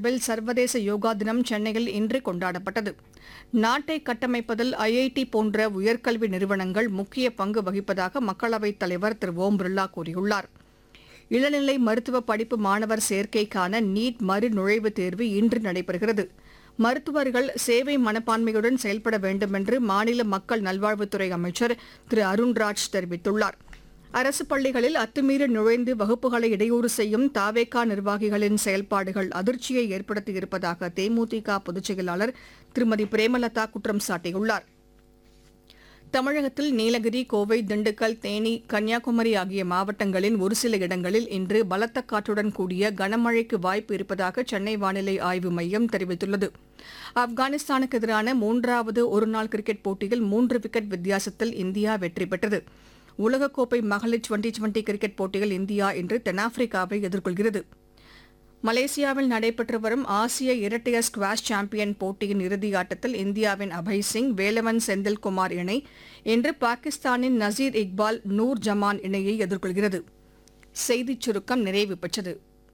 சார்பில் சர்வதேச யோகா தினம் சென்னையில் இன்று கொண்டாடப்பட்டது நாட்டை கட்டமைப்பதில் ஐஐடி போன்ற உயர்கல்வி நிறுவனங்கள் முக்கிய பங்கு வகிப்பதாக மக்களவைத் தலைவர் திரு ஓம் பிர்லா கூறியுள்ளார் இளநிலை மருத்துவ படிப்பு மாணவர் சேர்க்கைக்கான நீட் மறு நுழைவுத் தேர்வு இன்று நடைபெறுகிறது மருத்துவர்கள் சேவை மனப்பான்மையுடன் செயல்பட வேண்டும் என்று மாநில மக்கள் நல்வாழ்வுத்துறை அமைச்சர் திரு அருண்ராஜ் தெரிவித்துள்ளார் அரசு பள்ளிகளில் அத்துமீறி நுழைந்து வகுப்புகளை இடையூறு செய்யும் தாவேகா நிர்வாகிகளின் செயல்பாடுகள் அதிர்ச்சியை ஏற்படுத்தியிருப்பதாக தேமுதிக பொதுச் செயலாளர் திருமதி பிரேமலதா குற்றம் சாட்டியுள்ளார் தமிழகத்தில் நீலகிரி கோவை திண்டுக்கல் தேனி கன்னியாகுமரி ஆகிய மாவட்டங்களின் ஒரு சில இடங்களில் இன்று பலத்த காற்றுடன் கூடிய கனமழைக்கு வாய்ப்பு இருப்பதாக சென்னை வானிலை ஆய்வு மையம் தெரிவித்துள்ளது ஆப்கானிஸ்தானுக்கு எதிரான மூன்றாவது ஒருநாள் கிரிக்கெட் போட்டியில் மூன்று விக்கெட் வித்தியாசத்தில் இந்தியா வெற்றி பெற்றது உலகக்கோப்பை மகளிர் டுவெண்டி டுவெண்டி கிரிக்கெட் போட்டியில் இந்தியா இன்று தென்னாப்பிரிக்காவை எதிர்கொள்கிறது மலேசியாவில் நடைபெற்று வரும் ஆசிய இரட்டையர் ஸ்குவாஷ் சாம்பியன் போட்டியின் இறுதி ஆட்டத்தில் இந்தியாவின் அபய் சிங் வேலவன் செந்தில்குமார் இணை இன்று பாகிஸ்தானின் நசீர் இக்பால் நூர் ஜமான் இணையை எதிர்கொள்கிறது செய்திச் சுருக்கம் நிறைவு பெற்றது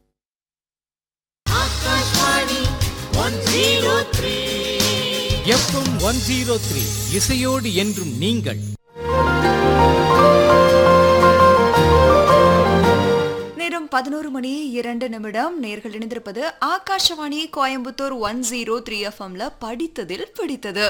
எஃப்எம் ஒன் ஜீரோ த்ரீ இசையோடு என்றும் நீங்கள் நேரம் பதினோரு மணி இரண்டு நிமிடம் நேர்கள் இணைந்திருப்பது Akashvani Coimbatore one zero three எஃப்எம்ல படித்ததில் பிடித்தது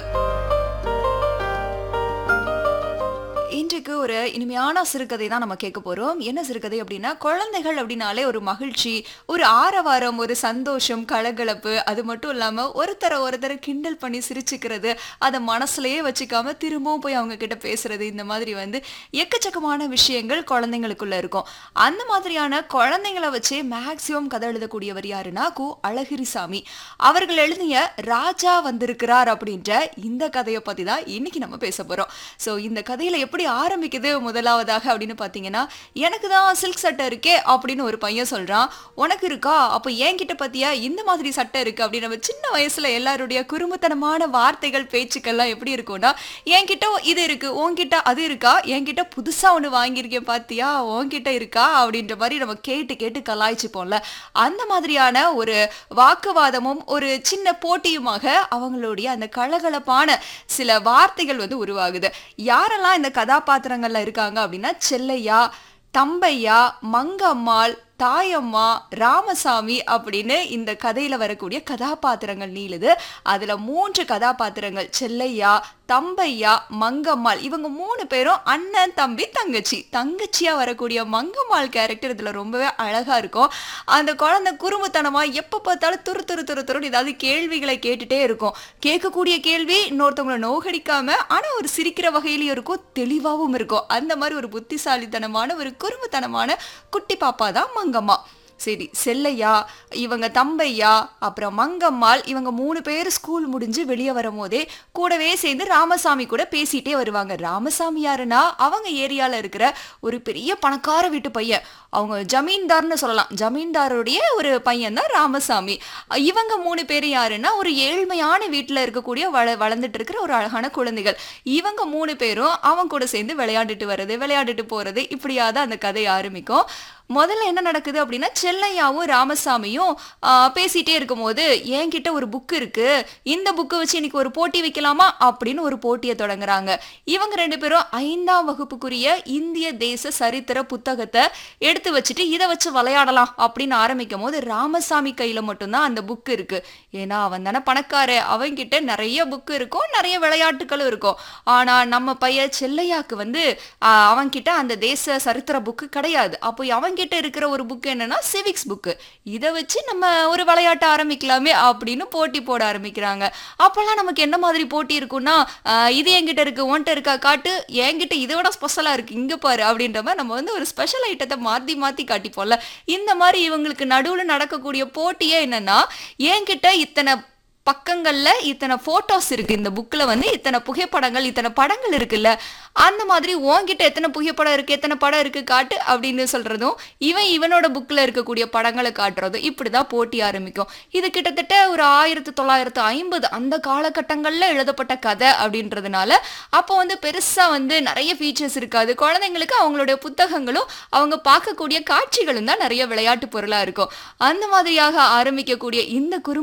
இன்றைக்கு ஒரு இனிமையான சிறுகதை தான் நம்ம கேட்க போறோம் என்ன சிறுகதை அப்படின்னா குழந்தைகள் அப்படின்னாலே ஒரு மகிழ்ச்சி ஒரு ஆரவாரம் ஒரு சந்தோஷம் கலகலப்பு அது மட்டும் இல்லாம ஒருத்தர ஒருத்தர கிண்டல் பண்ணி சிரிச்சுக்கிறது அதை மனசுலயே வச்சுக்காம திரும்பவும் போய் அவங்க கிட்ட பேசுறது இந்த மாதிரி வந்து எக்கச்சக்கமான விஷயங்கள் குழந்தைங்களுக்குள்ள இருக்கும் அந்த மாதிரியான குழந்தைங்களை வச்சே மேக்சிமம் கதை எழுதக்கூடியவர் யாருன்னா கு அழகிரிசாமி அவர்கள் எழுதிய ராஜா வந்திருக்கிறார் அப்படின்ற இந்த கதையை பத்தி தான் இன்னைக்கு நம்ம பேச போறோம் சோ இந்த கதையில எப்படி ஆரம்பிக்குது முதலாவதாக அப்படின்னு பாத்தீங்கன்னா எனக்கு தான் சில்க் சட்டை இருக்கே அப்படின்னு ஒரு பையன் சொல்றான் உனக்கு இருக்கா அப்ப என்கிட்ட பத்தியா இந்த மாதிரி சட்டை இருக்கு அப்படின்னு நம்ம சின்ன வயசுல எல்லாருடைய குறும்புத்தனமான வார்த்தைகள் பேச்சுக்கள்லாம் எப்படி இருக்கும்னா என்கிட்ட இது இருக்கு உன்கிட்ட அது இருக்கா என்கிட்ட புதுசா ஒண்ணு வாங்கியிருக்கேன் பாத்தியா உன்கிட்ட இருக்கா அப்படின்ற மாதிரி நம்ம கேட்டு கேட்டு கலாய்ச்சிப்போம்ல அந்த மாதிரியான ஒரு வாக்குவாதமும் ஒரு சின்ன போட்டியுமாக அவங்களுடைய அந்த கலகலப்பான சில வார்த்தைகள் வந்து உருவாகுது யாரெல்லாம் இந்த கதாபாத்திரங்கள்ல இருக்காங்க அப்படின்னா செல்லையா தம்பையா மங்கம்மாள் தாயம்மா ராமசாமி அப்படின்னு இந்த கதையில வரக்கூடிய கதாபாத்திரங்கள் நீளுது அதுல மூன்று கதாபாத்திரங்கள் செல்லையா தம்பையா மங்கம்மாள் இவங்க மூணு பேரும் அண்ணன் தம்பி தங்கச்சி தங்கச்சியா வரக்கூடிய மங்கம்மாள் கேரக்டர் இதுல ரொம்பவே அழகா இருக்கும் அந்த குழந்தை குறும்புத்தனமா எப்ப பார்த்தாலும் துரு துரு துரு துருன்னு ஏதாவது கேள்விகளை கேட்டுட்டே இருக்கும் கேட்கக்கூடிய கேள்வி இன்னொருத்தவங்களை நோகடிக்காம ஆனா ஒரு சிரிக்கிற வகையிலயும் இருக்கும் தெளிவாகவும் இருக்கும் அந்த மாதிரி ஒரு புத்திசாலித்தனமான ஒரு குறும்புத்தனமான குட்டி பாப்பா தான் மங்கம்மா சரி செல்லையா இவங்க தம்பையா அப்புறம் மங்கம்மாள் இவங்க மூணு பேர் ஸ்கூல் முடிஞ்சு வெளியே வரும்போதே கூடவே சேர்ந்து ராமசாமி கூட பேசிட்டே வருவாங்க ராமசாமி யாருன்னா அவங்க ஏரியால இருக்கிற ஒரு பெரிய பணக்கார வீட்டு பையன் அவங்க ஜமீன்தார்னு சொல்லலாம் ஜமீன்தாருடைய ஒரு பையன் தான் ராமசாமி இவங்க மூணு பேர் யாருன்னா ஒரு ஏழ்மையான வீட்டில் இருக்கக்கூடிய வள வளர்ந்துட்டு இருக்கிற ஒரு அழகான குழந்தைகள் இவங்க மூணு பேரும் அவங்க கூட சேர்ந்து விளையாண்டுட்டு வர்றது விளையாண்டுட்டு போறது இப்படியாதான் அந்த கதை ஆரம்பிக்கும் முதல்ல என்ன நடக்குது அப்படின்னா செல்லையாவும் ராமசாமியும் ஆஹ், பேசிட்டே இருக்கும்போது என்கிட்ட ஒரு புக் இருக்கு இந்த புக்கை வச்சு இன்னைக்கு ஒரு போட்டி வைக்கலாமா அப்படின்னு ஒரு போட்டியை தொடங்குறாங்க இவங்க ரெண்டு பேரும் ஐந்தாம் வகுப்புக்குரிய இந்திய தேச சரித்திர புத்தகத்தை எடுத்து வச்சுட்டு இதை வச்சு விளையாடலாம் அப்படின்னு ஆரம்பிக்கும் போது ராமசாமி கையில மட்டும்தான் அந்த புக் இருக்கு ஏன்னா அவன் தானே பணக்கார அவன்கிட்ட நிறைய புக் இருக்கும் நிறைய விளையாட்டுகளும் இருக்கும் ஆனா நம்ம பையன் செல்லையாக்கு வந்து ஆஹ், அவன்கிட்ட அந்த தேச சரித்திர புக்கு கிடையாது அப்போ அவன்கிட்ட இருக்கிற ஒரு புக் என்னன்னா சிவிக்ஸ் புக்கு இதை வச்சு நம்ம ஒரு விளையாட்ட ஆரம்பிக்கலாமே அப்படின்னு போட்டி போட ஆரம்பிக்கிறாங்க அப்பெல்லாம் நமக்கு என்ன மாதிரி போட்டி இருக்கும்னா ஆஹ், இது என்கிட்ட இருக்கு உன்கிட்ட இருக்கா காட்டு என்கிட்ட இதை விட ஸ்பெஷலா இருக்கு இங்க பாரு அப்படின்ற மாதிரி நம்ம வந்து ஒரு ஸ்பெஷல் ஐட்டத்தை மாத்தி மாத்தி காட்டிப்போம்ல இந்த மாதிரி இவங்களுக்கு நடுவுல நடக்கக்கூடிய போட்டியே என்னன்னா என்கிட்ட இத்தனை பக்கங்கள்ல இத்தனை போட்டோஸ் இருக்கு இந்த புக்ல வந்து இத்தனை புகைப்படங்கள் இத்தனை படங்கள் இருக்குல்ல அந்த மாதிரி உன்கிட்ட எத்தனை புகைப்படம் இருக்கு எத்தனை படம் இருக்கு காட்டு அப்படின்னு சொல்றதும் இவன் இவனோட புக்ல இருக்கக்கூடிய படங்களை காட்டுறதும் இப்படிதான் போட்டி ஆரம்பிக்கும் இது கிட்டத்தட்ட ஒரு ஆயிரத்தி தொள்ளாயிரத்து ஐம்பது அந்த காலகட்டங்கள்ல எழுதப்பட்ட கதை அப்படின்றதுனால அப்போ வந்து பெருசா வந்து நிறைய ஃபீச்சர்ஸ் இருக்காது குழந்தைங்களுக்கு அவங்களுடைய புத்தகங்களும் அவங்க பார்க்கக்கூடிய காட்சிகளும் தான் நிறைய விளையாட்டு பொருளா இருக்கும் அந்த மாதிரியாக ஆரம்பிக்கக்கூடிய இந்த குறும்